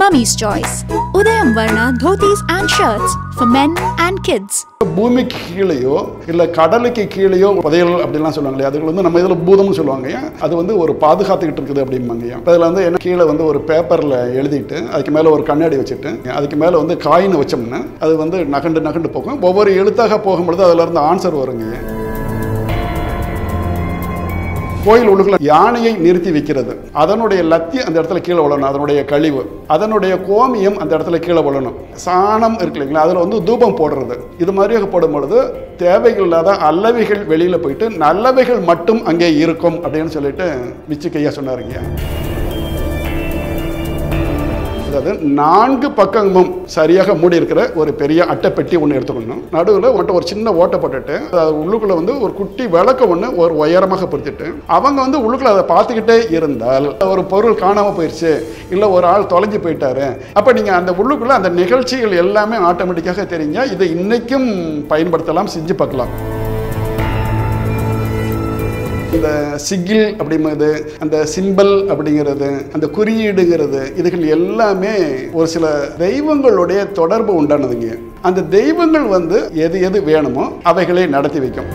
Mummy's Choice. Udayam Varna dhotis and shirts for men and kids. பூமிக்கு கீழேயோ இல்லை கடலுக்கு கீழேயோ புதையல் அப்படிலாம் சொல்லுவாங்க இல்லையா அதுக்கு வந்து நம்ம இதில் பூதம்னு சொல்லுவாங்க ஐயா அது வந்து ஒரு பாதுகாத்துக்கிட்டு இருக்குது அப்படிம்பாங்க ஐயா அதில் வந்து என்ன கீழே வந்து ஒரு பேப்பரில் எழுதிட்டு அதுக்கு மேலே ஒரு கண்ணாடி வச்சுட்டு அதுக்கு மேலே வந்து காயின் வச்சோம்னா அது வந்து நகண்டு நகண்டு போகும் ஒவ்வொரு எழுத்தாக போகும்பொழுது அதுல இருந்து ஆன்சர் வருங்க ஐயா கோயில் உள்ளுக்குள்ள யானையை நிறுத்தி வைக்கிறது அதனுடைய லத்தி அந்த இடத்துல கீழே விழணும் அதனுடைய கழிவு அதனுடைய கோமியம் அந்த இடத்துல கீழே விழணும் சாணம் இருக்கு இல்லைங்களா அதில் வந்து தூபம் போடுறது இது மாதிரியாக போடும் பொழுது தேவையில்லாத அல்லவைகள் வெளியில் போயிட்டு நல்லவைகள் மட்டும் அங்கே இருக்கும் அப்படின்னு சொல்லிட்டு மிச்சிக்கையா சொன்னாருங்க அதாவது நான்கு பக்கமும் சரியாக மூடி இருக்கிற ஒரு பெரிய அட்டைப்பெட்டி ஒன்று எடுத்துக்கணும் நடுவில் மட்டும் ஒரு சின்ன ஓட்டை போட்டுட்டு அது உள்ளுக்குள்ள வந்து ஒரு குட்டி விளக்க ஒன்று ஒரு உயரமாக பொருத்திட்டு அவங்க வந்து உள்ளுக்குள்ள அதை பார்த்துக்கிட்டே இருந்தால் ஒரு பொருள் காணாமல் போயிடுச்சு இல்லை ஒரு ஆள் தொலைஞ்சு போயிட்டாரு அப்போ நீங்கள் அந்த உள்ளுக்குள்ள அந்த நிகழ்ச்சிகள் எல்லாமே ஆட்டோமேட்டிக்காக தெரியுங்க இதை இன்னைக்கும் பயன்படுத்தலாம் செஞ்சு பார்க்கலாம் இந்த சிகில் அப்படிங்கிறது அந்த சிம்பல் அப்படிங்கிறது அந்த குறியீடுங்கிறது இதுகள் எல்லாமே ஒரு சில தெய்வங்களுடைய தொடர்பு உண்டானதுங்க அந்த தெய்வங்கள் வந்து எது எது வேணுமோ அவைகளை நடத்தி வைக்கும்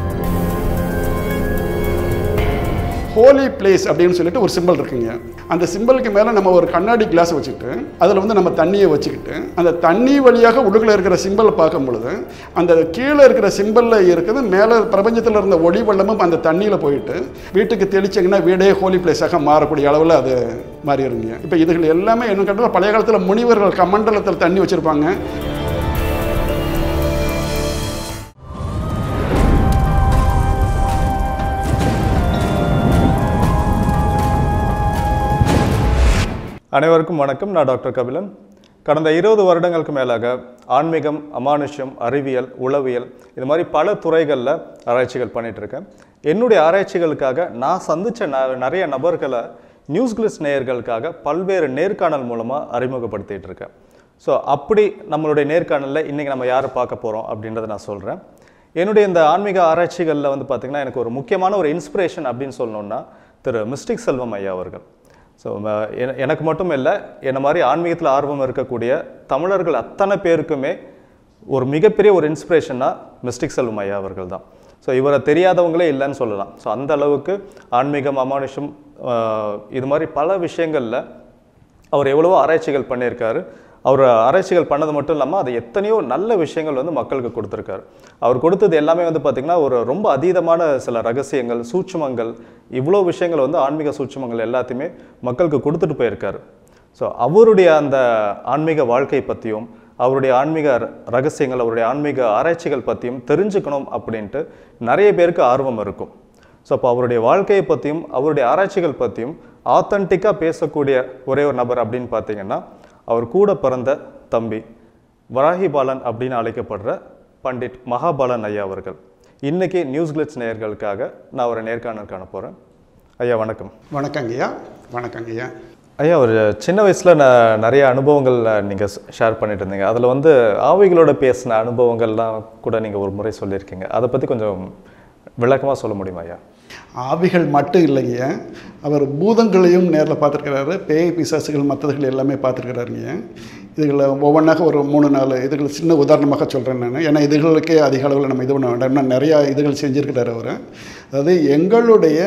ஹோலி பிளேஸ் அப்படின்னு சொல்லிட்டு ஒரு சிம்பிள் இருக்குங்க அந்த சிம்பிளுக்கு மேலே நம்ம ஒரு கண்ணாடி கிளாஸ் வச்சுக்கிட்டு அதில் வந்து நம்ம தண்ணியை வச்சுக்கிட்டு அந்த தண்ணி வழியாக உள்ளுக்குள்ள இருக்கிற சிம்பிளை பார்க்கும் பொழுது அந்த கீழே இருக்கிற சிம்பிளில் இருக்கிறது மேலே பிரபஞ்சத்தில் இருந்த ஒளி வெள்ளமும் அந்த தண்ணியில் போயிட்டு வீட்டுக்கு தெளிச்சிங்கன்னா வீடே ஹோலி பிளேஸாக மாறக்கூடிய அளவில் அது மாறிடுங்க இப்போ இதுகள் எல்லாமே என்ன கேட்டால் பழைய காலத்தில் முனிவர்கள் கமண்டலத்தில் தண்ணி வச்சுருப்பாங்க அனைவருக்கும் வணக்கம் நான் டாக்டர் கபிலன் கடந்த இருபது வருடங்களுக்கு மேலாக ஆன்மீகம் அமானுஷ்யம் அறிவியல் உளவியல் இது மாதிரி பல துறைகளில் ஆராய்ச்சிகள் பண்ணிட்டு இருக்கேன் என்னுடைய ஆராய்ச்சிகளுக்காக நான் சந்தித்த ந நிறைய நபர்களை நியூஸ் கிளிஸ் நேயர்களுக்காக பல்வேறு நேர்காணல் மூலமாக அறிமுகப்படுத்திட்டு இருக்கேன் ஸோ அப்படி நம்மளுடைய நேர்காணலில் இன்றைக்கி நம்ம யாரை பார்க்க போகிறோம் அப்படின்றத நான் சொல்கிறேன் என்னுடைய இந்த ஆன்மீக ஆராய்ச்சிகளில் வந்து பார்த்திங்கன்னா எனக்கு ஒரு முக்கியமான ஒரு இன்ஸ்பிரேஷன் அப்படின்னு சொல்லணுன்னா திரு மிஸ்டிக் செல்வம் ஐயா அவர்கள் ஸோ எனக்கு மட்டும் இல்லை என்ன மாதிரி ஆன்மீகத்தில் ஆர்வம் இருக்கக்கூடிய தமிழர்கள் அத்தனை பேருக்குமே ஒரு மிகப்பெரிய ஒரு இன்ஸ்பிரேஷன்னா மிஸ்டிக் செல்வம் ஐயா அவர்கள் தான் ஸோ இவரை தெரியாதவங்களே இல்லைன்னு சொல்லலாம் ஸோ அந்த அளவுக்கு ஆன்மீகம் அமானுஷம் ஆஹ், இது மாதிரி பல விஷயங்களில் அவர் எவ்வளவோ ஆராய்ச்சிகள் பண்ணியிருக்காரு அவர் ஆராய்ச்சிகள் பண்ணது மட்டும் இல்லாமல் அது எத்தனையோ நல்ல விஷயங்கள் வந்து மக்களுக்கு கொடுத்துருக்காரு அவர் கொடுத்தது எல்லாமே வந்து பார்த்திங்கன்னா ஒரு ரொம்ப அதீதமான சில ரகசியங்கள் சூட்சுமங்கள் இவ்வளோ விஷயங்கள் வந்து ஆன்மீக சூட்சுமங்கள் எல்லாத்தையுமே மக்களுக்கு கொடுத்துட்டு போயிருக்காரு ஸோ அவருடைய அந்த ஆன்மீக வாழ்க்கை பற்றியும் அவருடைய ஆன்மீக ர- ரகசியங்கள் அவருடைய ஆன்மீக ஆராய்ச்சிகள் பற்றியும் தெரிஞ்சுக்கணும் அப்படின்ட்டு நிறைய பேருக்கு ஆர்வம் இருக்கும் ஸோ அப்போ அவருடைய வாழ்க்கையை பற்றியும் அவருடைய ஆராய்ச்சிகள் பற்றியும் ஆத்தன்டிக்காக பேசக்கூடிய ஒரே ஒரு நபர் அப்படின்னு பார்த்தீங்கன்னா அவர் கூட பிறந்த தம்பி வராகிபாலன் அப்படின்னு அழைக்கப்படுற பண்டிட் மகாபாலன் ஐயா அவர்கள் இன்னைக்கு நியூஸ் கிளிட்ஸ் நேயர்களுக்காக நான் அவரை நேர்காணல் காண போகிறேன் ஐயா வணக்கம் வணக்கங்கய்யா வணக்கங்கய்யா ஐயா ஒரு சின்ன வயசில் நான் நிறைய அனுபவங்கள் நீங்கள் ஷேர் பண்ணிட்டு இருந்தீங்க அதில் வந்து ஆவிகளோட பேசின அனுபவங்கள்லாம் கூட நீங்கள் ஒரு முறை சொல்லியிருக்கீங்க அதை பற்றி கொஞ்சம் விளக்கமாக சொல்ல முடியுமா ஐயா ஆவிகள் மட்டும் இல்லைங்க அவர் பூதங்களையும் நேரில் பார்த்துருக்கிறாரு பேய் பிசாசுகள் மற்றதுகள் எல்லாமே பார்த்துருக்கிறாருங்க இதுகளை ஒவ்வொன்றாக ஒரு மூணு நாலு இதுகள் சின்ன உதாரணமாக சொல்கிறேன் நான் ஏன்னா இதுகளுக்கே அதிக அளவில் நம்ம இது பண்ண வேண்டாம் இன்னும் நிறையா இதுகள் செஞ்சுருக்கிறார் அவர் அதாவது எங்களுடைய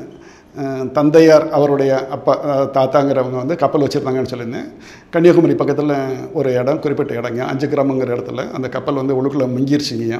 அஹ், தந்தையார் அவருடைய அப்பா அஹ், தாத்தாங்கிறவங்க வந்து கப்பல் வச்சுருந்தாங்கன்னு சொல்லியிருந்தேன் கன்னியாகுமரி பக்கத்தில் ஒரு இடம் குறிப்பிட்ட இடங்க அஞ்சு கிராமங்கிற இடத்துல அந்த கப்பல் வந்து உள்ளுக்குள்ளே முங்கிருச்சுங்க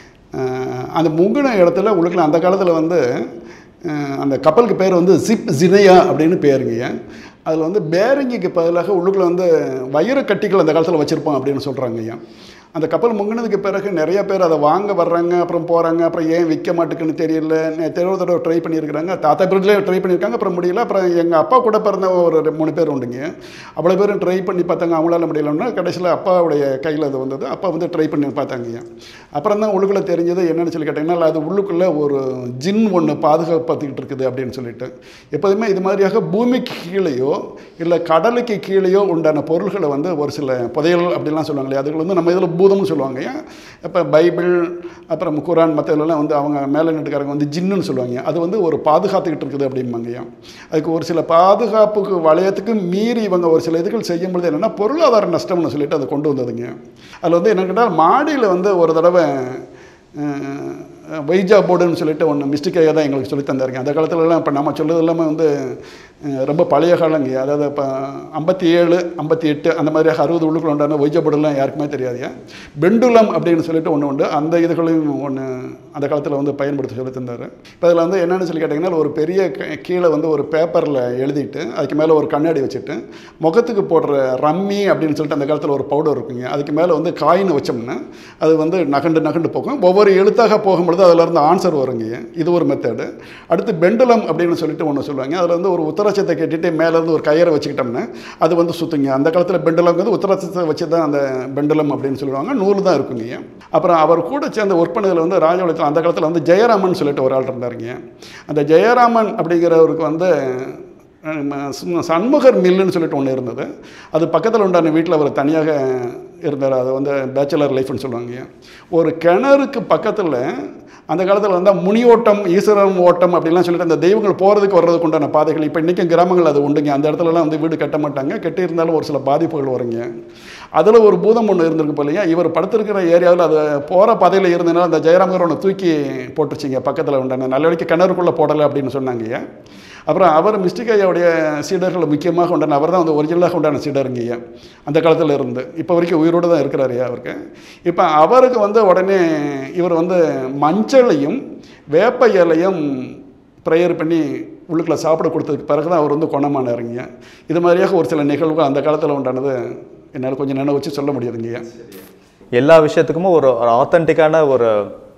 அஹ் அந்த முங்கின இடத்துல உள்ளுக்குள்ள அந்த காலத்தில் வந்து அஹ் அந்த கப்பலுக்கு பேர் வந்து ஜிப் ஜினையா அப்படின்னு பேருங்க அதில் வந்து பேரிங்குக்கு பதிலாக உள்ளுக்குள்ள வந்து வயிறு கட்டிகள் அந்த காலத்தில் வச்சுருப்போம் அப்படின்னு சொல்கிறாங்க ஐயா அந்த கப்பல் முங்கினதுக்கு பிறகு நிறைய பேர் அதை வாங்க வர்றாங்க அப்புறம் போகிறாங்க அப்புறம் ஏன் விற்க மாட்டேங்குன்னு தெரியல நே- தெருவு தடவை ட்ரை பண்ணியிருக்கிறாங்க தாத்தா பேர்லேயே ட்ரை பண்ணியிருக்காங்க அப்புறம் முடியல அப்புறம் எங்கள் அப்பா கூட பிறந்த ஒரு ரெ- மூணு பேர் உண்டுங்க அவ்வளோ பேரும் ட்ரை பண்ணி பார்த்தாங்க அவங்களால முடியலன்னா கடைசியில் அப்பாவுடைய கையில் அது வந்தது அப்பா வந்து ட்ரை பண்ணி பார்த்தாங்க அப்புறம் தான் உள்ளுக்குள்ளே தெரிஞ்சது என்னன்னு சொல்லி கேட்டிங்கன்னா அது உள்ளுக்குள்ளே ஒரு ஜின் ஒன்று பாதுகாப்பாத்துக்கிட்டு இருக்குது அப்படின்னு சொல்லிட்டு எப்போதுமே இது மாதிரியாக பூமிக்கு கீழேயோ இல்லை கடலுக்கு கீழேயோ உண்டான பொருள்களை வந்து ஒரு சில புதையல் அப்படிலாம் சொல்லுவாங்க இல்லையா அதுகள் வந்து நம்ம இதில் பூதம்னு சொல்லுவாங்க ஏன் இப்போ பைபிள் அப்புறம் குரான் மற்றதுலாம் வந்து அவங்க மேலே நட்டுக்காரங்க வந்து ஜின்னுன்னு சொல்லுவாங்க அது வந்து ஒரு பாதுகாத்துக்கிட்டு இருக்குது அப்படிம்பாங்க ஏன் அதுக்கு ஒரு சில பாதுகாப்புக்கு வளையத்துக்கு மீறி இவங்க ஒரு சில இதுகள் செய்யும்பொழுது என்னென்னா பொருளாதார நஷ்டம்னு சொல்லிட்டு அதை கொண்டு வந்ததுங்க அதில் வந்து என்ன கேட்டால் மாடியில் வந்து ஒரு தடவை அஹ், வைஜா போர்டுன்னு சொல்லிட்டு ஒன்று மிஸ்டேக்காக தான் எங்களுக்கு சொல்லி தந்தாருங்க அந்த காலத்துலலாம் இப்போ நம்ம சொல்றது எல்லாமே வந்து அஹ், ரொம்ப பழைய காலங்க அதாவது இப்போ ஐம்பத்தி ஏழு ஐம்பத்தி எட்டு அந்த மாதிரி அறுபது உள்ளுக்குள்ள உண்டான வைஜா போர்டுலாம் யாருக்குமே தெரியாதுங்க பெண்டுலம் அப்படின்னு சொல்லிட்டு ஒன்று உண்டு அந்த இதுகளையும் ஒன்று அந்த காலத்தில் வந்து பயன்படுத்த சொல்லி தந்தார் இப்போ அதில் வந்து என்னென்னு சொல்லி கேட்டிங்கன்னா ஒரு பெரிய க- கீழே வந்து ஒரு பேப்பரில் எழுதிட்டு அதுக்கு மேலே ஒரு கண்ணாடி வச்சுட்டு முகத்துக்கு போடுற ரம்மி அப்படின்னு சொல்லிட்டு அந்த காலத்தில் ஒரு பவுடர் இருக்குங்க அதுக்கு மேலே வந்து காயின் வச்சோம்னா அது வந்து நகண்டு நகண்டு போகும் ஒவ்வொரு எழுத்தாக போகும்பொழுது அதில் இருந்து ஆன்சர் வருங்க இது ஒரு மெத்தடு அடுத்து பெண்டுலம் அப்படின்னு சொல்லிட்டு ஒன்று சொல்லுவாங்க அதில் வந்து ஒரு உத்தராட்சத்தை கேட்டுட்டு மேலேருந்து ஒரு கயிறை வச்சுக்கிட்டோம்னா அது வந்து சுத்துங்க அந்த காலத்தில் பெண்டுலம் வந்து உத்தராட்சத்தை வச்சு தான் அந்த பெண்டுலம் அப்படின்னு சொல்லுவாங்க நூல் தான் இருக்குங்க அப்புறம் அவர் கூட சேர்ந்த ஒர்க் பண்ணதில் வந்து ராஜபாளையத்தில் அந்த காலத்தில் வந்து ஜெயராமன் சொல்லிட்டு ஒரு ஆள் இருந்தாருங்க அந்த ஜெயராமன் அப்படிங்கிறவருக்கு வந்து அஹ், சு- சண்முகர் மில்லுன்னு சொல்லிட்டு ஒன்று இருந்தது அது பக்கத்தில் உண்டான வீட்டில் அவர் தனியாக இருந்தார் அது வந்து பேச்சுலர் லைஃப்னு சொல்லுவாங்க ஒரு கிணறுக்கு பக்கத்தில் அந்த காலத்தில் வந்து முனியோட்டம் ஈஸ்வரம் ஓட்டம் அப்படிலாம் சொல்லிட்டு அந்த தெய்வங்கள் போகிறதுக்கு வர்றதுக்கு உண்டான பாதைகள் இப்போ இன்றைக்கும் கிராமங்கள் அது உண்டுங்க அந்த இடத்துலலாம் வந்து வீடு கட்ட மாட்டாங்க கட்டி இருந்தாலும் ஒரு சில பாதிப்புகள் வருங்க அதில் ஒரு பூதம் ஒன்று இருந்திருக்கு போலயா இவர் படுத்திருக்கிற ஏரியாவில் அது போகிற பாதையில் இருந்தனால அந்த ஜெயராமகர் ஒன்று தூக்கி போட்டுருச்சிங்க பக்கத்தில் உண்டான நல்ல வழிக்கு கிணறுக்குள்ளே போடலை அப்படின்னு சொன்னாங்க அப்புறம் அவர் மிஸ்டிக் ஐயாவுடைய சீடர்கள் முக்கியமாக உண்டான அவர் தான் வந்து ஒரிஜினலாக உண்டான சீடருங்க ஐயா அந்த காலத்தில் இருந்து இப்போ வரைக்கும் உயிரோடு தான் இருக்கிறார் ஐயா அவருக்கு இப்போ அவருக்கு வந்து உடனே இவர் வந்து மஞ்சளையும் வேப்ப இலையும் ப்ரேயர் பண்ணி உள்ளுக்குள்ளே சாப்பிட கொடுத்ததுக்கு பிறகு தான் அவர் வந்து குணமானாருங்க இது மாதிரியாக ஒரு சில நிகழ்வுகள் அந்த காலத்தில் உண்டானது என்னால் கொஞ்சம் நினைவு வச்சு சொல்ல முடியாதுங்க ஐயா எல்லா விஷயத்துக்குமே ஒரு ஆத்தென்டிக்கான ஒரு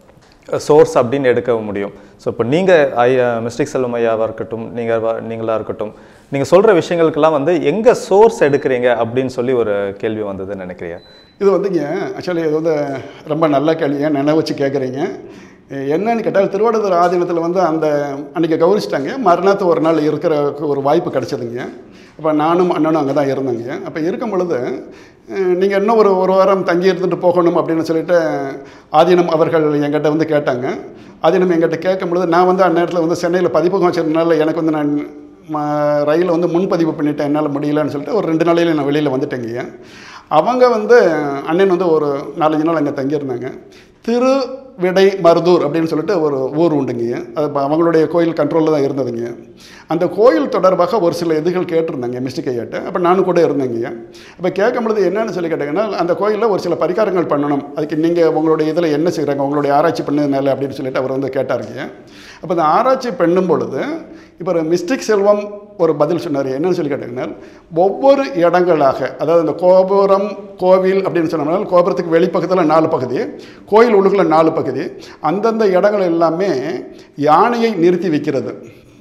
சோர்ஸ் அப்படின்னு எடுக்க முடியும் ஸோ இப்போ நீங்கள் ஐயா மிஸ்டிக் செல்வம் ஐயாவாக இருக்கட்டும் நீங்கள் நீங்களாக இருக்கட்டும் நீங்கள் சொல்கிற விஷயங்களுக்கெல்லாம் வந்து எங்கே சோர்ஸ் எடுக்கிறீங்க அப்படின்னு சொல்லி ஒரு கேள்வி வந்ததுன்னு நினைக்கிறீங்க இது வந்துங்க ஆக்சுவலி இது வந்து ரொம்ப நல்ல கேள்விங்க நினைவு வச்சு கேட்குறீங்க என்னன்னு கேட்டால் திருவாவடுதுறை ஆதீனத்தில் வந்து அந்த அன்றைக்கி கௌரிச்சிட்டாங்க மறுநாத்து ஒரு நாள் இருக்கிற ஒரு வாய்ப்பு கிடச்சிதுங்க அப்போ நானும் அண்ணனும் அங்கே தான் இருந்தேங்க அப்போ இருக்கும் பொழுது நீங்கள் இன்னும் ஒரு ஒரு வாரம் தங்கி இருந்துட்டு போகணும் அப்படின்னு சொல்லிட்டு ஆதீனம் அவர்கள் எங்கிட்ட வந்து கேட்டாங்க ஆதீனம் எங்கிட்ட கேட்கும் பொழுது நான் வந்து அந்நேரத்தில் வந்து சென்னையில் பதிப்பகம் வச்சிருந்தனால எனக்கு வந்து நான் ம- ரயிலில் வந்து முன்பதிவு பண்ணிட்டேன் என்னால் முடியலன்னு சொல்லிட்டு ஒரு ரெண்டு நாளையில நான் வெளியில் வந்துட்டேங்க அவங்க வந்து அண்ணன் வந்து ஒரு நாலஞ்சு நாள் அங்கே தங்கியிருந்தாங்க திருவிடை மருதூர் அப்படின்னு சொல்லிட்டு ஒரு ஊர் உண்டுங்க அது இப்ப அவங்களுடைய கோயில் கண்ட்ரோலில் தான் இருந்ததுங்க அந்த கோயில் தொடர்பாக ஒரு சில இதுகள் கேட்டிருந்தாங்க மிஸ்டிக் ஐயாட்ட அப்போ நானும் கூட இருந்தேங்க அப்போ கேட்கும் பொழுது என்னன்னு சொல்லி கேட்டிங்கன்னா அந்த கோயிலில் ஒரு சில பரிகாரங்கள் பண்ணணும் அதுக்கு நீங்கள் உங்களுடைய இதில் என்ன செய்கிறாங்க உங்களுடைய ஆராய்ச்சி பண்ணதுனால அப்படின்னு சொல்லிட்டு அவர் வந்து கேட்டாருங்க அப்போ அந்த ஆராய்ச்சி பண்ணும் பொழுது இப்போ ஒரு மிஸ்டிக் செல்வம் ஒரு பதில் சொன்னார் என்னன்னு சொல்லி கேட்டிங்கன்னா ஒவ்வொரு இடங்களாக அதாவது இந்த கோபுரம் கோவில் அப்படின்னு சொன்னோம்னா கோபுரத்துக்கு வெளிப்பக்கத்தில் நாலு பகுதி கோயில் உள்ளுக்குள்ள நாலு பகுதி அந்தந்த இடங்கள் எல்லாமே யானையை நிறுத்தி வைக்கிறது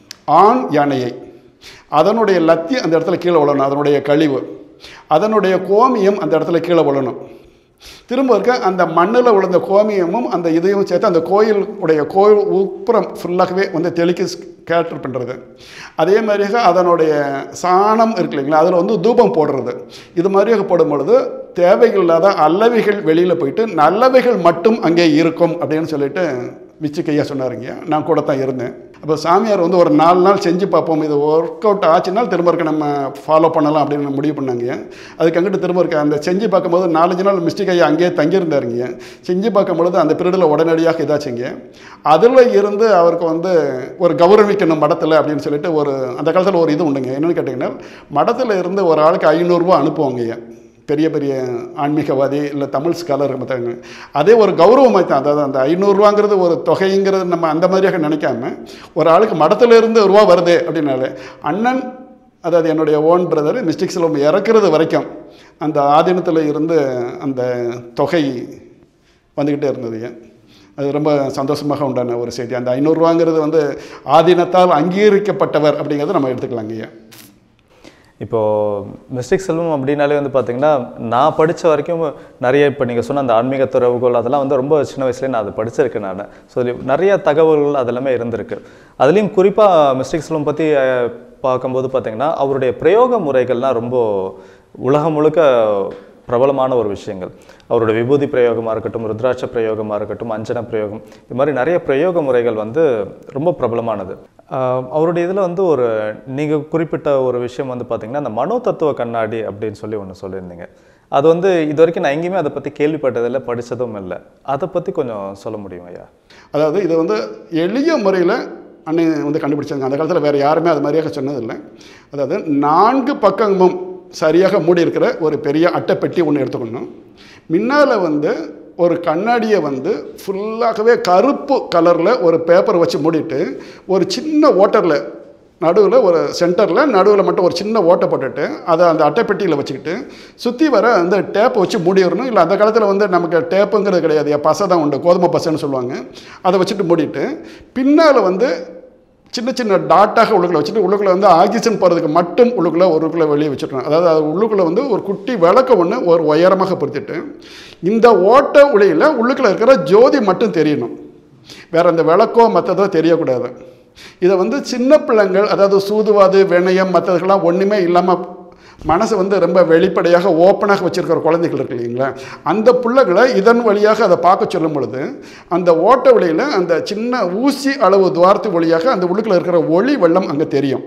ஆண் யானையை அதனுடைய லத்தி அந்த இடத்துல கீழே விழணும் அதனுடைய கழிவு அதனுடைய கோமியம் அந்த இடத்துல கீழே விழணும் திரும்ப இருக்க அந்த மண்ணில் விழுந்த கோமியமும் அந்த இதையும் சேர்த்து அந்த கோயில் உடைய கோயில் உட்புறம் ஃபுல்லாகவே வந்து தெளிக்க கேட்டர் பண்ணுறது அதே மாதிரியாக அதனுடைய சாணம் இருக்கு இல்லைங்களா அதில் வந்து தூபம் போடுறது இது மாதிரியாக போடும் பொழுது தேவையில்லாத அல்லவைகள் வெளியில் போயிட்டு நல்லவைகள் மட்டும் அங்கே இருக்கும் அப்படின்னு சொல்லிட்டு விச்சுக்கையா சொன்னாருங்க நான் கூட தான் இருந்தேன் அப்போ சாமியார் வந்து ஒரு நாலு நாள் செஞ்சு பார்ப்போம் இது ஒர்க் அவுட் ஆச்சுன்னா திரும்ப இருக்க நம்ம ஃபாலோ பண்ணலாம் அப்படின்னு முடிவு பண்ணாங்க அதுக்கு அங்கிட்டு திரும்ப இருக்க அந்த செஞ்சு பார்க்கும்போது நாலஞ்சு நாள் மிஸ்டேக் ஐயா அங்கேயே தங்கியிருந்தாருங்க செஞ்சு பார்க்கும்பொழுது அந்த பீரியடில் உடனடியாக இதாச்சுங்க அதில் இருந்து அவருக்கு வந்து ஒரு கௌரவிக்கணும் மடத்தில் அப்படின்னு சொல்லிட்டு ஒரு அந்த காலத்தில் ஒரு இது உண்டுங்க என்னென்னு கேட்டிங்கன்னா மடத்தில் இருந்து ஒரு ஆளுக்கு ஐநூறுரூவா அனுப்புவாங்க ஐயா பெரிய பெரிய ஆன்மீகவாதி இல்லை தமிழ் ஸ்காலர் மற்றவங்க அதே ஒரு கௌரவமாக தான் அதாவது அந்த ஐநூறுரூவாங்கிறது ஒரு தொகைங்கிறது நம்ம அந்த மாதிரியாக நினைக்காம ஒரு ஆளுக்கு மடத்துல இருந்து ரூபா வருது அப்படின்னாலே அண்ணன் அதாவது என்னுடைய ஓன் பிரதர் மிஸ்டிக் செல்வம் இறக்குறது வரைக்கும் அந்த ஆதீனத்தில் இருந்து அந்த தொகை வந்துக்கிட்டே இருந்ததுங்க அது ரொம்ப சந்தோஷமாக உண்டான ஒரு செய்தி அந்த ஐநூறுரூவாங்கிறது வந்து ஆதீனத்தால் அங்கீகரிக்கப்பட்டவர் அப்படிங்கிறத நம்ம எடுத்துக்கலாங்க இப்போது மிஸ்டிக் செல்வம் அப்படின்னாலே வந்து பார்த்தீங்கன்னா நான் படித்த வரைக்கும் நிறைய இப்போ நீங்கள் சொன்ன அந்த ஆன்மீக துறவுகள் அதெல்லாம் வந்து ரொம்ப சின்ன வயசுலேயே நான் அதை படிச்சிருக்கேன் நான் ஸோ நிறைய தகவல்கள் அதெல்லாமே இருந்திருக்கு அதுலேயும் குறிப்பாக மிஸ்டிக் செல்வம் பற்றி பார்க்கும்போது பார்த்தீங்கன்னா அவருடைய பிரயோக முறைகள்லாம் ரொம்ப உலகம் முழுக்க பிரபலமான ஒரு விஷயங்கள் அவரோட விபூதி பிரயோகமாக இருக்கட்டும் ருத்ராட்ச பிரயோகமாக இருக்கட்டும் அஞ்சன பிரயோகம் இது மாதிரி நிறைய பிரயோக முறைகள் வந்து ரொம்ப பிரபலமானது ஆஹ் அவருடைய இதில் வந்து ஒரு நீங்கள் குறிப்பிட்ட ஒரு விஷயம் வந்து பார்த்தீங்கன்னா அந்த மனோ தத்துவ கண்ணாடி அப்படின்னு சொல்லி ஒன்று சொல்லியிருந்தீங்க அது வந்து இது வரைக்கும் நான் எங்கேயுமே அதை பற்றி கேள்விப்பட்டதில்லை படித்ததும் இல்லை அதை பற்றி கொஞ்சம் சொல்ல முடியும் ஐயா அதாவது இது வந்து எளிய முறையில் அண்ணன் வந்து கண்டுபிடிச்சாங்க அந்த காலத்தில் வேறு யாருமே அது மாதிரியாக சொன்னதில்லை அதாவது நான்கு பக்கமும் சரியாக மூடி இருக்கிற ஒரு பெரிய அட்டைப்பெட்டி ஒன்று எடுத்துக்கணும் முன்னால் வந்து ஒரு கண்ணாடியை வந்து ஃபுல்லாகவே கருப்பு கலரில் ஒரு பேப்பர் வச்சு மூடிட்டு ஒரு சின்ன ஓட்டரில் நடுவில் ஒரு சென்டரில் நடுவில் மட்டும் ஒரு சின்ன ஓட்டை போட்டுட்டு அதை அந்த அட்டைப்பெட்டியில் வச்சுக்கிட்டு சுற்றி வர அந்த டேப்பை வச்சு மூடிடணும் இல்லை அந்த காலத்தில் வந்து நமக்கு டேப்புங்கிறது கிடையாது பசை தான் உண்டு கோதுமை பசைன்னு சொல்லுவாங்க அதை வச்சுட்டு மூடிட்டு பின்னால் வந்து சின்ன சின்ன டாட்டாக உள்ளுக்குள்ள வச்சுட்டு உள்ளுக்குள்ள வந்து ஆக்சிஜன் போகிறதுக்கு மட்டும் உள்ளுக்குள்ள உள்ளுக்குள்ள வெளியே வச்சுருக்கணும் அதாவது அது உள்ளுக்குள்ள வந்து ஒரு குட்டி விளக்க ஒன்று ஒரு உயரமாக பொருத்திட்டு இந்த ஓட்ட ஒளியில் உள்ளுக்குள்ள இருக்கிற ஜோதி மட்டும் தெரியணும் வேற அந்த விளக்கோ மற்றதோ தெரியக்கூடாது இதை வந்து சின்ன பிள்ளைங்கள் அதாவது சூதுவாது வினயம் மற்றதுக்கெல்லாம் ஒன்றுமே இல்லாமல் மனசை வந்து ரொம்ப வெளிப்படையாக ஓப்பனாக வச்சுருக்கிற குழந்தைகள் இருக்கு இல்லைங்களா அந்த பிள்ளைகளை இதன் வழியாக அதை பார்க்க சொல்லும் பொழுது அந்த ஓட்ட வழியில் அந்த சின்ன ஊசி அளவு துவாரத்து வழியாக அந்த உள்ளுக்குள்ள இருக்கிற ஒளி வெள்ளம் அங்கே தெரியும்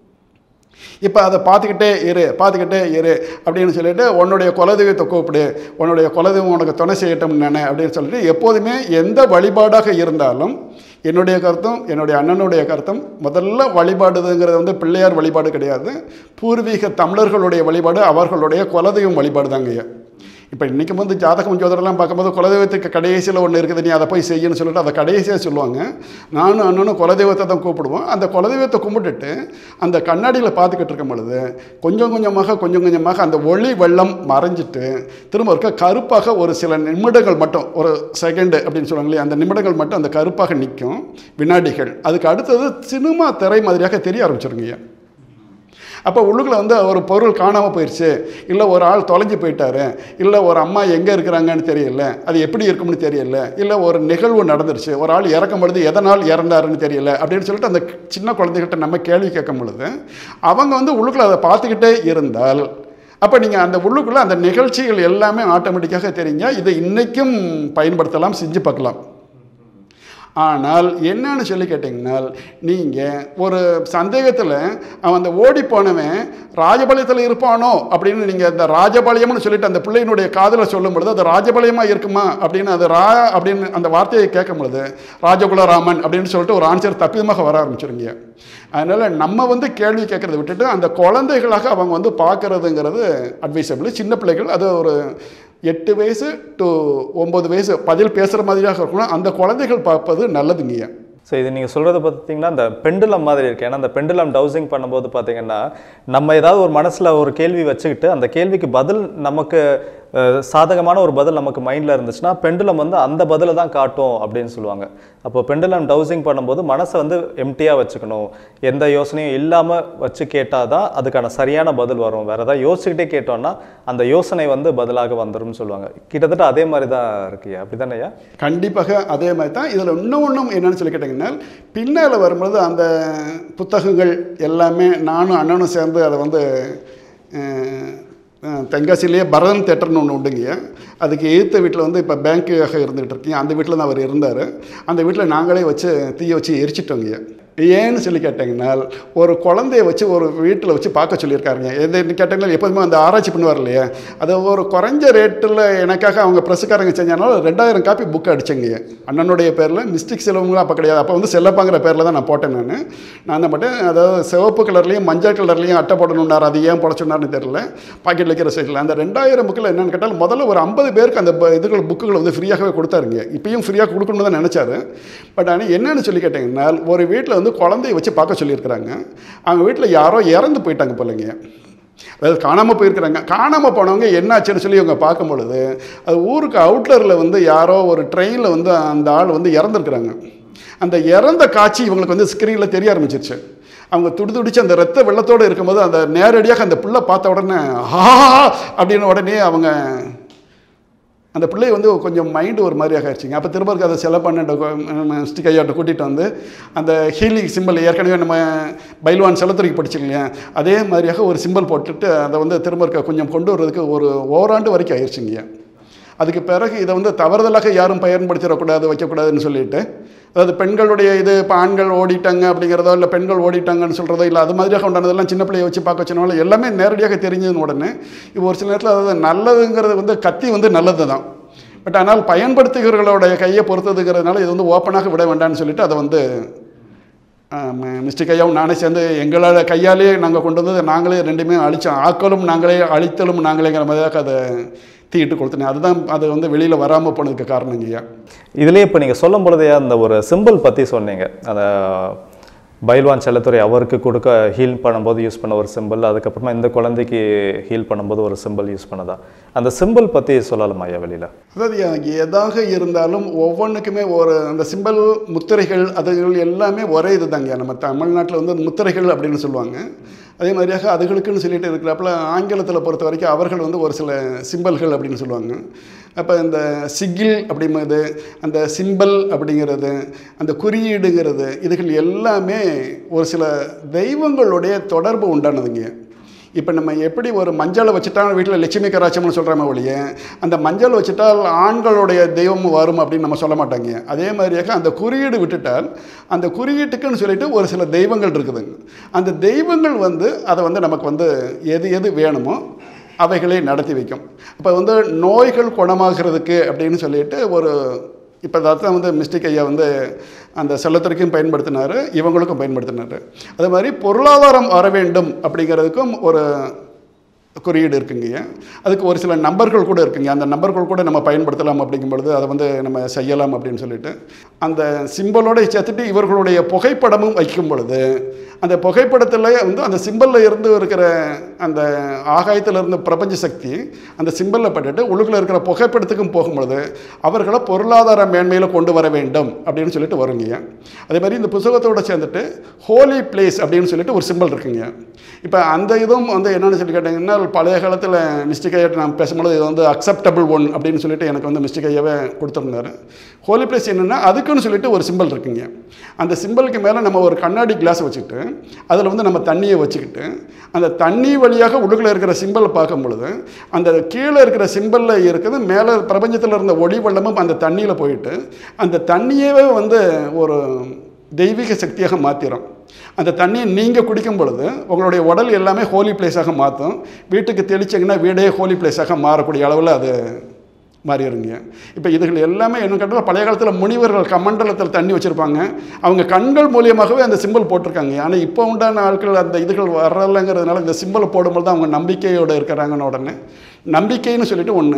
இப்போ அதை பார்த்துக்கிட்டே இரு பார்த்துக்கிட்டே இரு அப்படின்னு சொல்லிட்டு உன்னுடைய குலதெய்வத்தை கூப்பிடு உன்னுடைய குலதெய்வம் உனக்கு துணை செய்யட்டும் நானே அப்படின்னு சொல்லிட்டு எப்போதுமே எந்த வழிபாடாக இருந்தாலும் என்னுடைய கருத்தும் என்னுடைய அண்ணனுடைய கருத்தும் முதல்ல வழிபாடுதுங்கிறது வந்து பிள்ளையார் வழிபாடு கிடையாது பூர்வீக தமிழர்களுடைய வழிபாடு அவர்களுடைய குலதெய்வம் வழிபாடு தாங்க இப்போ இன்றைக்கி வந்து ஜாதகம் ஜோதரெல்லாம் பார்க்கும்போது குலதெய்வத்துக்கு கடைசியில் ஒன்று இருக்குது நீ அதை போய் செய்யணும்னு சொல்லிட்டு அதை கடைசியாக சொல்லுவாங்க நானும் அண்ணனும் குலதெய்வத்தை தான் கூப்பிடுவோம் அந்த குலதெய்வத்தை கும்பிட்டுட்டு அந்த கண்ணாடியில் பார்த்துக்கிட்டு இருக்கும் பொழுது கொஞ்சம் கொஞ்சமாக கொஞ்சம் கொஞ்சமாக அந்த ஒளி வெள்ளம் மறைஞ்சிட்டு திரும்ப இருக்க கருப்பாக ஒரு சில நிமிடங்கள் மட்டும் ஒரு செகண்டு அப்படின்னு சொல்லுவாங்க இல்லையா அந்த நிமிடங்கள் மட்டும் அந்த கருப்பாக நிற்கும் வினாடிகள் அதுக்கு அடுத்தது சினிமா திரை மாதிரியாக தெரிய ஆரம்பிச்சிருங்க அப்போ உள்ளுக்குள்ள வந்து ஒரு பொருள் காணாமல் போயிடுச்சு இல்லை ஒரு ஆள் தொலைஞ்சு போயிட்டாரு இல்லை ஒரு அம்மா எங்கே இருக்கிறாங்கன்னு தெரியல அது எப்படி இருக்கும்னு தெரியல இல்லை ஒரு நிகழ்வு நடந்துருச்சு ஒரு ஆள் இறக்கும் பொழுது எதனால் இறந்தாருன்னு தெரியல அப்படின்னு சொல்லிட்டு அந்த சின்ன குழந்தைகிட்ட நம்ம கேள்வி கேட்கும் பொழுது அவங்க வந்து உள்ளுக்குள்ள அதை பார்த்துக்கிட்டே இருந்தால் அப்போ நீங்கள் அந்த உள்ளுக்குள்ளே அந்த நிகழ்ச்சிகள் எல்லாமே ஆட்டோமேட்டிக்காக தெரியுங்க இதை இன்றைக்கும் பயன்படுத்தலாம் செஞ்சு பார்க்கலாம் ஆனால் என்னன்னு சொல்லி கேட்டிங்கன்னா நீங்கள் ஒரு சந்தேகத்தில் அவன் அந்த ஓடி போனவன் ராஜபாளையத்தில் இருப்பானோ அப்படின்னு நீங்கள் இந்த ராஜபாளையம்னு சொல்லிட்டு அந்த பிள்ளையினுடைய காதில் சொல்லும் பொழுது அது ராஜபாளையமாக இருக்குமா அப்படின்னு அது ரா அப்படின்னு அந்த வார்த்தையை கேட்கும் பொழுது ராஜகுலராமன் அப்படின்னு சொல்லிட்டு ஒரு ஆன்சர் தப்பிதமாக வர ஆரம்பிச்சிருங்க அதனால் நம்ம வந்து கேள்வி கேட்குறத விட்டுட்டு அந்த குழந்தைகளாக அவங்க வந்து பார்க்குறதுங்கிறது அட்வைசபிள் சின்ன பிள்ளைகள் அது ஒரு எட்டு வயசு டு ஒம்பது வயசு பதில் பேசுகிற மாதிரியாக இருக்கணும் அந்த குழந்தைகள் பார்ப்பது நல்லதுங்க ஸோ இது நீங்கள் சொல்கிறது பார்த்தீங்கன்னா அந்த பெண்டுலம் மாதிரி இருக்கு ஏன்னா அந்த பெண்டுலம் டவுசிங் பண்ணும்போது பார்த்தீங்கன்னா நம்ம ஏதாவது ஒரு மனசில் ஒரு கேள்வி வச்சுக்கிட்டு அந்த கேள்விக்கு பதில் நமக்கு அஹ், சாதகமான ஒரு பதில் நமக்கு மைண்டில் இருந்துச்சுன்னா பெண்டுலம் வந்து அந்த பதிலை தான் காட்டும் அப்படின்னு சொல்லுவாங்க அப்போ பெண்டுலம் டவுசிங் பண்ணும்போது மனசை வந்து எம்டியாக வச்சுக்கணும் எந்த யோசனையும் இல்லாமல் வச்சு கேட்டால் தான் அதுக்கான சரியான பதில் வரும் வேறு ஏதாவது யோசிச்சுக்கிட்டே கேட்டோம்னா அந்த யோசனை வந்து பதிலாக வந்துரும்னு சொல்லுவாங்க கிட்டத்தட்ட அதே மாதிரி தான் இருக்குயா அப்படி தானேயா கண்டிப்பாக அதே மாதிரி தான் இதில் இன்னும் ஒன்றும் என்னன்னு சொல்லி கேட்டிங்கன்னா பின்னால் வரும்பொழுது அந்த புத்தகங்கள் எல்லாமே நானும் அண்ணனும் சேர்ந்து அதை வந்து அஹ், அஹ், தென்காசியிலேயே பரதன் தேட்டர்னு ஒன்று உண்டுங்க அதுக்கு எதிர்த்த வீட்டில் வந்து இப்போ பேங்க்காக இருந்துகிட்டு இருக்கீங்க அந்த வீட்டில் தான் அவர் இருந்தார் அந்த வீட்டில் நாங்களே வச்சு தீயை வச்சு எரிச்சிட்டோங்க ஏன்னு சொல்லி கேட்டிங்கன்னா ஒரு குழந்தைய வச்சு ஒரு வீட்டில் வச்சு பார்க்க சொல்லியிருக்காருங்க எது கேட்டிங்கன்னா எப்போதுமே அந்த ஆராய்ச்சி பண்ணுவார் இல்லையா அது ஒரு குறைஞ்ச ரேட்டில் எனக்காக அவங்க ப்ரெஸ்ஸுக்காரங்க செஞ்சனால ரெண்டாயிரம் காப்பி புக் அடிச்சேங்க அண்ணனுடைய பேரில் மிஸ்டிக் செலவுங்களும் அப்போ கிடையாது அப்போ வந்து செல்லப்பாங்கிற பேரில் தான் நான் போட்டேன் நான் நான் என்ன பண்ணேன் அதாவது சிவப்பு கலர்லேயும் மஞ்சள் கலர்லேயும் அட்டை போடணுன்னார் அது ஏன் போட சொன்னார்னு தெரியல பாக்கெட்டில் வைக்கிற சைடில் அந்த ரெண்டாயிரம் புக்கில் என்னென்னு கேட்டால் முதல்ல ஒரு ஐம்பது பேருக்கு அந்த ப- இதுகள் புக்குகளை வந்து ஃப்ரீயாகவே கொடுத்தாருங்க இப்பயும் ஃப்ரீயாக கொடுக்கணும்னு தான் நினச்சாரு பட் ஆனால் என்னன்னு சொல்லி கேட்டிங்கன்னா ஒரு வீட்டில் வந்து குழந்தைய வச்சு பார்க்க சொல்லியிருக்கிறாங்க அவங்க வீட்டில் யாரோ இறந்து போயிட்டாங்க போலங்க அதாவது காணாமல் போயிருக்கிறாங்க காணாமல் போனவங்க என்னாச்சுன்னு சொல்லி இவங்க பார்க்கும் பொழுது அது ஊருக்கு அவுட்லரில் வந்து யாரோ ஒரு ட்ரெயினில் வந்து அந்த ஆள் வந்து இறந்துருக்குறாங்க அந்த இறந்த காட்சி இவங்களுக்கு வந்து ஸ்க்ரீனில் தெரிய ஆரம்பிச்சிருச்சு அவங்க துடிதுடிச்சு அந்த ரத்த வெள்ளத்தோடு இருக்கும்போது அந்த நேரடியாக அந்த புள்ள பார்த்த உடனே ஆ அப்படின்னு உடனே அவங்க அந்த பிள்ளை வந்து கொஞ்சம் மைண்டு ஒரு மாதிரியாக ஆயிடுச்சுங்க அப்போ திரும்ப அதை செலவு பண்ணிட்டு ஸ்டிக் ஐயாட்ட கூட்டிகிட்டு வந்து அந்த ஹீலிங் சிம்பிள் ஏற்கனவே நம்ம பைல்வான் செலத்துறைக்கு படிச்சிருக்கோம் இல்லையா அதே மாதிரியாக ஒரு சிம்பிள் போட்டுட்டு அதை வந்து திரும்ப இருக்க கொஞ்சம் கொண்டு வர்றதுக்கு ஒரு ஓராண்டு வரைக்கும் ஆயிடுச்சுங்க அதுக்கு பிறகு இதை வந்து தவறுதலாக யாரும் பயன்படுத்திடக்கூடாது வைக்கக்கூடாதுன்னு சொல்லிட்டு அதாவது பெண்களுடைய இது இப்போ ஆண்கள் ஓடிட்டாங்க அப்படிங்கிறதோ இல்லை பெண்கள் ஓடிட்டாங்கன்னு சொல்கிறதோ இல்லை அது மாதிரியாக உண்டானதெல்லாம் சின்ன பிள்ளைய வச்சு பார்க்க வச்சனால எல்லாமே நேரடியாக தெரிஞ்சதுன்னு உடனே இப்போ ஒரு சில நேரத்தில் அதாவது நல்லதுங்கிறது வந்து கத்தி வந்து நல்லது தான் பட் ஆனால் பயன்படுத்துகிறவர்களுடைய கையை பொறுத்ததுங்கிறதுனால இது வந்து ஓப்பனாக விட வேண்டாம்னு சொல்லிட்டு அதை வந்து மிஸ்டேக் ஐயாவும் நானே சேர்ந்து எங்களோட கையாலே நாங்கள் கொண்டு வந்து நாங்களே ரெண்டுமே அழித்தோம் ஆக்கலும் நாங்களே அழித்தலும் நாங்களேங்கிற மாதிரியாக அதை தீட்டு கொடுத்தனே அதுதான் அது வந்து வெளியில் வராமல் போனதுக்கு காரணம் ஐயா இதுலேயே இப்போ நீங்கள் சொல்லும் பொழுதே அந்த ஒரு சிம்பிள் பற்றி சொன்னீங்க அந்த பைல்வான் செல்லத்துறை அவருக்கு கொடுக்க ஹீல் பண்ணும்போது யூஸ் பண்ண ஒரு சிம்பிள் அதுக்கப்புறமா இந்த குழந்தைக்கு ஹீல் பண்ணும்போது ஒரு சிம்பிள் யூஸ் பண்ணதா அந்த சிம்பிள் பற்றி சொல்லலாமா ஐயா வெளியில் அதாவது எ- எதாக இருந்தாலும் ஒவ்வொன்றுக்குமே ஒரு அந்த சிம்பல் முத்திரைகள் அதுகள் எல்லாமே ஒரே இது தாங்க நம்ம தமிழ்நாட்டில் வந்து முத்திரைகள் அப்படின்னு சொல்லுவாங்க அதே மாதிரியாக அதுகளுக்குன்னு சொல்லிட்டு இருக்கிறப்பல ஆங்கிலத்தில் பொறுத்த வரைக்கும் அவர்கள் வந்து ஒரு சில சிம்பல்கள் அப்படின்னு சொல்லுவாங்க அப்போ இந்த சிகில் அப்படிங்கிறது அந்த சிம்பல் அப்படிங்கிறது அந்த குறியீடுங்கிறது இதுகள் எல்லாமே ஒரு சில தெய்வங்களுடைய தொடர்பு உண்டானதுங்க இப்போ நம்ம எப்படி ஒரு மஞ்சளை வச்சுட்டா வீட்டில் லட்சுமி கராச்சம்னு சொல்கிறோமே ஒழிய அந்த மஞ்சள் வச்சுட்டால் ஆண்களுடைய தெய்வம் வரும் அப்படின்னு நம்ம சொல்ல மாட்டாங்க அதே மாதிரியாக அந்த குறியீடு விட்டுட்டால் அந்த குறியீட்டுக்குன்னு சொல்லிட்டு ஒரு சில தெய்வங்கள் இருக்குதுங்க அந்த தெய்வங்கள் வந்து அதை வந்து நமக்கு வந்து எது எது வேணுமோ அவைகளை நடத்தி வைக்கும் இப்போ வந்து நோய்கள் குணமாகிறதுக்கு அப்படின்னு சொல்லிட்டு ஒரு இப்போ தான் வந்து மிஸ்டேக் ஐயா வந்து அந்த செல்லத்திற்கும் பயன்படுத்தினார் இவங்களுக்கும் பயன்படுத்தினார் அதே மாதிரி பொருளாதாரம் வர வேண்டும் அப்படிங்கிறதுக்கும் ஒரு குறியீடு இருக்குங்க அதுக்கு ஒரு சில நம்பர்கள் கூட இருக்குங்க அந்த நம்பர்கள் கூட நம்ம பயன்படுத்தலாம் அப்படிங்கும் பொழுது அதை வந்து நம்ம செய்யலாம் அப்படின்னு சொல்லிட்டு அந்த சிம்பலோட சேர்த்துட்டு இவர்களுடைய புகைப்படமும் வைக்கும் பொழுது அந்த புகைப்படத்தில் வந்து அந்த சிம்பலில் இருந்து இருக்கிற அந்த ஆகாயத்தில் இருந்த பிரபஞ்ச சக்தி அந்த சிம்பலில் பட்டுட்டு உள்ளுக்குள்ள இருக்கிற புகைப்படத்துக்கும் போகும்பொழுது அவர்களை பொருளாதார மேன்மையில் கொண்டு வர வேண்டும் அப்படின்னு சொல்லிட்டு வருங்க அதே மாதிரி இந்த புத்தகத்தோட சேர்ந்துட்டு ஹோலி பிளேஸ் அப்படின்னு சொல்லிட்டு ஒரு சிம்பல் இருக்குங்க இப்போ அந்த இதுவும் வந்து என்னென்னு சொல்லி கேட்டிங்கன்னா பழைய காலத்தில் மிஸ்டேக் ஐயாட்ட நான் பேசும்போது இது வந்து அக்செப்டபிள் ஒன் அப்படின்னு சொல்லிட்டு எனக்கு வந்து மிஸ்டேக் ஐயாவே கொடுத்துருந்தாரு ஹோலி பிளேஸ் என்னென்னா அதுக்குன்னு சொல்லிட்டு ஒரு சிம்பல் இருக்குங்க அந்த சிம்பலுக்கு மேலே நம்ம ஒரு கண்ணாடி கிளாஸ் வச்சுக்கிட்டு அதில் வந்து நம்ம தண்ணியை வச்சுக்கிட்டு அந்த தண்ணி வழியாக உள்ளுக்குள்ள இருக்கிற சிம்பலை பார்க்கும் பொழுது அந்த கீழே இருக்கிற சிம்பலில் இருக்கிறது மேலே பிரபஞ்சத்தில் இருந்த ஒளி வெள்ளமும் அந்த தண்ணியில் போயிட்டு அந்த தண்ணியவே வந்து ஒரு தெய்வீக சக்தியாக மாற்றிடும் அந்த தண்ணியை நீங்கள் குடிக்கும் பொழுது உங்களுடைய உடல் எல்லாமே ஹோலி பிளேஸாக மாற்றும் வீட்டுக்கு தெளிச்சிங்கன்னா வீடே ஹோலி பிளேஸாக மாறக்கூடிய அளவில் அது மாறிடுங்க இப்போ இதுகள் எல்லாமே என்ன கேட்டால் பழைய காலத்தில் முனிவர்கள் கமண்டலத்தில் தண்ணி வச்சுருப்பாங்க அவங்க கண்கள் மூலியமாகவே அந்த சிம்பிள் போட்டிருக்காங்க ஆனால் இப்போ உண்டான ஆட்கள் அந்த இதுகள் வரலைங்கிறதுனால இந்த சிம்பிளை போடும்போது தான் அவங்க நம்பிக்கையோடு இருக்கிறாங்கன்னு உடனே நம்பிக்கைன்னு சொல்லிட்டு ஒன்று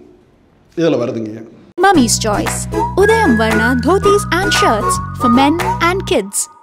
இதில் வருதுங்க Mummy's Choice. Udayam Varna dhotis and shirts for men and kids.